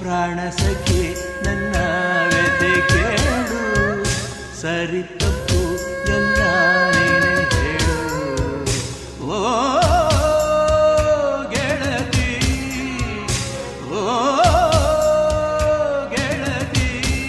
ಪ್ರಾಣ ಸಖಿ ನನ್ನ ವ್ಯತೆ ಕೇಳು ಸರಿ ತಪ್ಪು ಎಲ್ಲ ನೀನೆ ಹೇಳು ಓ ಗೆಳತಿ ಓ ಗೆಳತಿ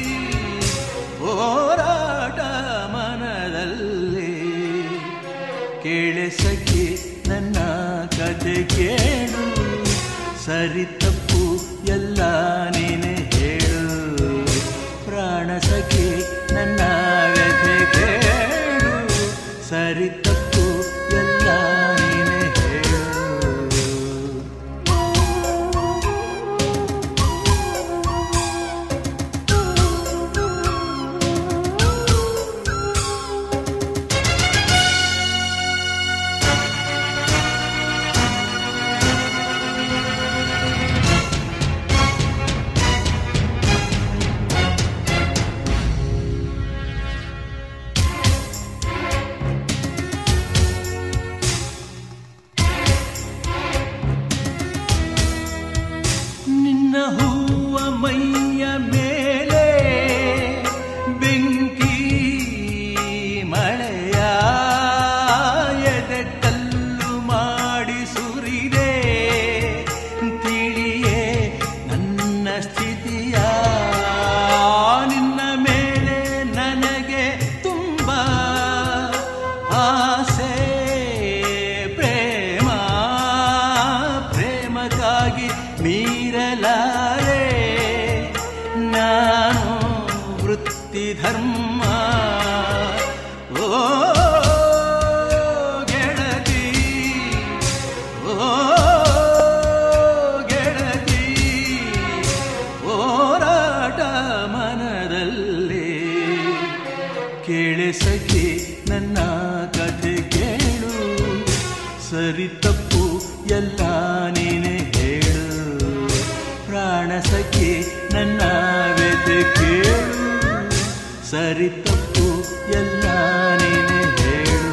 ಹೋರಾಟ ಮನದಲ್ಲಿ ಕೇಳೆ ಸಖಿ ನನ್ನ ಕತೆ ಕೇಳು ಸರಿ ತಪ್ಪು ಎಲ್ಲ ನೀನೆ ಹೇಳು ಪ್ರಾಣ ಸಖಿ ನನ್ನ ವ್ಯಥೆ ಕೇಳು ಸರಿ ತಪ್ಪು ಎಲ್ಲ ನೀನೆ ಹೇಳು ನಿನ್ನ ಹೂವ ಮೈಯ ಮೇಲೆ ಬೆಂಕಿ ಮಳೆಯ ಎದೆ ಕಲ್ಲು ಮಾಡಿ ಸುರಿದೆ ತಿಳಿಯೇ ನನ್ನ ಸ್ಥಿತಿಯ ನಿನ್ನ ಮೇಲೆ ನನಗೆ ತುಂಬ ಆಸೆ ಪ್ರೇಮ ಪ್ರೇಮಕ್ಕಾಗಿ ಮೀರಲಾರೆ ನಾನು ವೃತ್ತಿ ಧರ್ಮ ಓ ಗೆಳತಿ ಓ ಗೆಳತಿ ಹೋರಾಟ ಮನದಲ್ಲಿ ಕೇಳೆ ಸಖಿ ನನ್ನ ಕಥೆ ಕೇಳು ಸರಿ ತಪ್ಪು ಎಲ್ಲ ನೀನೆ ಹೇಳು ಪ್ರಾಣ ಸಖಿ ನನ್ನ ವ್ಯಥೆ ಕೇಳು ಸರಿ ತಪ್ಪು ಎಲ್ಲ ನೀನೆ ಹೇಳು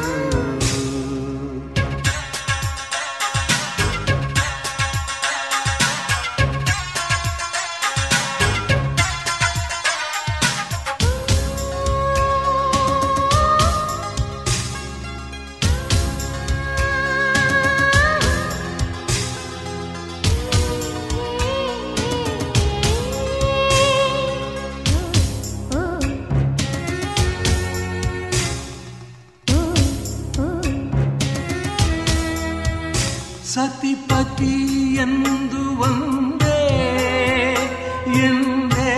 ಸತಿಪತಿ ಎಂದು ಒಂದೇ ಎಂದೇ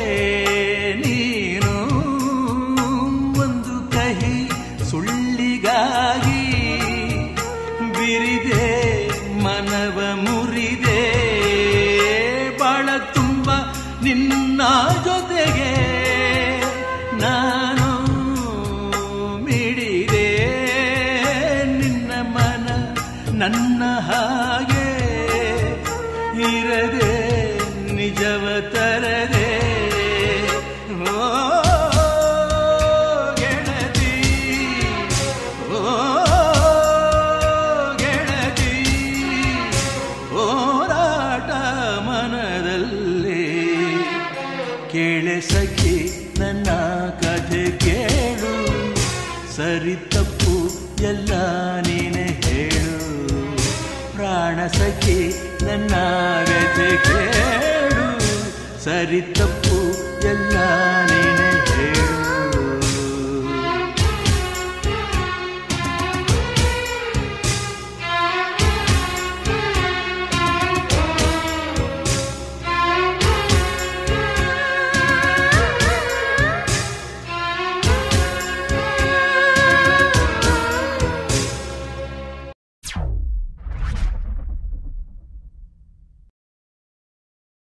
ನೀನು ಒಂದು ಕಹಿ ಸುಳ್ಳಿಗಾಗಿ ಬಿರಿದೆ ಮನವ ಮುರಿದೆ ಬಾಳ ತುಂಬ ನಿನ್ನ ಜೊತೆಗೆ ನಾನು ಮಿಡಿದೆ ನಿನ್ನ ಮನ ನನ್ನ ಹಾಗೆ ಇರದೆ ನಿಜವ ತರದೆ ಓ ಗೆಳತಿ ಓ ಗೆಳತಿ ಹೋರಾಟ ಮನದಲ್ಲಿ ಕೇಳೆ ಸಖಿ ನನ್ನ ಕಥೆ ಕೇಳು ಸರಿ ತಪ್ಪು ಎಲ್ಲ ನೀನೆ ಹೇಳು ಪ್ರಾಣ ಸಖಿ ನನ್ನ ವ್ಯಥೆ ಕೇಳು ಸರಿ ತಪ್ಪು ಎಲ್ಲ ನೀನೆ